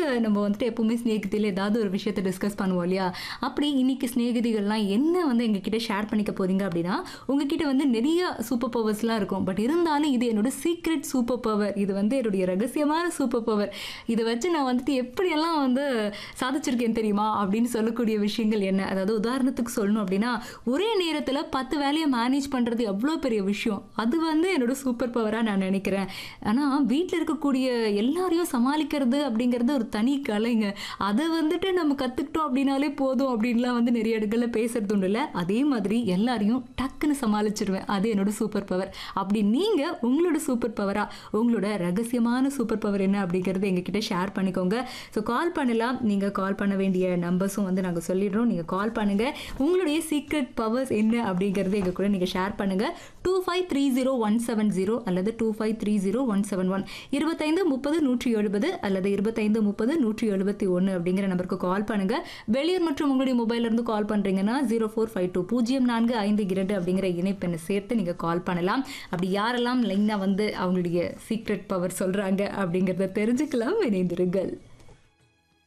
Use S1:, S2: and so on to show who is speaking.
S1: நம்ம வந்துட்டு எப்பவுமே ஸ்நேகிதியில் ஏதாவது ஒரு விஷயத்தை டிஸ்கஸ் பண்ணுவோம் இல்லையா அப்படி இன்னைக்கு ஸ்நேகிதிகள்லாம் என்ன வந்து எங்ககிட்ட ஷேர் பண்ணிக்க போறீங்க அப்படின்னா உங்ககிட்ட வந்து நிறைய சூப்பர் பவர்ஸ்லாம் இருக்கும் பட் இருந்தாலும் இது என்னோட சீக்ரெட் சூப்பர் பவர் இது வந்து என்னுடைய ரகசியமான சூப்பர் பவர் இதை வச்சு நான் வந்துட்டு எப்படியெல்லாம் வந்து சாதிச்சிருக்கேன் தெரியுமா அப்படின்னு சொல்லக்கூடிய விஷயங்கள் என்ன அதாவது உதாரணத்துக்கு சொல்லணும் அப்படின்னா ஒரே நேரத்தில் பத்து வேலையை மேனேஜ் பண்ணுறது எவ்வளோ பெரிய விஷயம் அது வந்து என்னோட சூப்பர் பவராக நான் நினைக்கிறேன் ஆனால் வீட்டில் இருக்கக்கூடிய எல்லாரையும் சமாளிக்கிறது அப்படிங்கிறது ஒரு தனி கலைங்க அதை வந்துட்டு நம்ம கற்றுக்கிட்டோம் அப்படின்னாலே போதும் அப்படின்லாம் வந்து நிறைய இடங்களில் பேசுறது உண்டு இல்லை அதே மாதிரி எல்லாரையும் டக்குன்னு சமாளிச்சிருவேன் அது என்னோட சூப்பர் பவர் அப்படி நீங்கள் உங்களோட சூப்பர் பவராக உங்களோட ரகசியமான சூப்பர் பவர் என்ன அப்படிங்கிறது எங்ககிட்ட ஷேர் பண்ணிக்கோங்க ஸோ கால் பண்ணலாம் நீங்கள் கால் பண்ண வேண்டிய நம்பர்ஸும் வந்து நாங்கள் சொல்லிடுறோம் நீங்கள் கால் பண்ணுங்கள் உங்களுடைய சீக்ரெட் பவர்ஸ் என்ன அப்படிங்கிறது எங்கள் கூட நீங்கள் ஷேர் பண்ணுங்கள் two five three zero one seven zero அல்லது two five three zero one seven one இருபத்தைந்து முப்பது நூற்றி எழுபது அல்லது இருபத்தைந்து முப்பது நூற்றி எழுபத்தி ஒன்று அப்படிங்கிற நம்பருக்கு கால் பண்ணுங்க வெளியூர் மற்றும் உங்களுடைய மொபைல்ல இருந்து கால் பண்றீங்கன்னா ஜீரோ ஃபோர் ஃபைவ் டூ பூஜ்ஜியம் நான்கு ஐந்து இரண்டு அப்படிங்கிற இணைப்பெண்ணை சேர்த்து நீங்க கால் பண்ணலாம் அப்படி யாரெல்லாம் லைனா வந்து அவங்களுடைய சீக்ரெட் பவர் சொல்றாங்க அப்படிங்கிறத தெரிஞ்சுக்கலாம் இணைந்திருங்கள்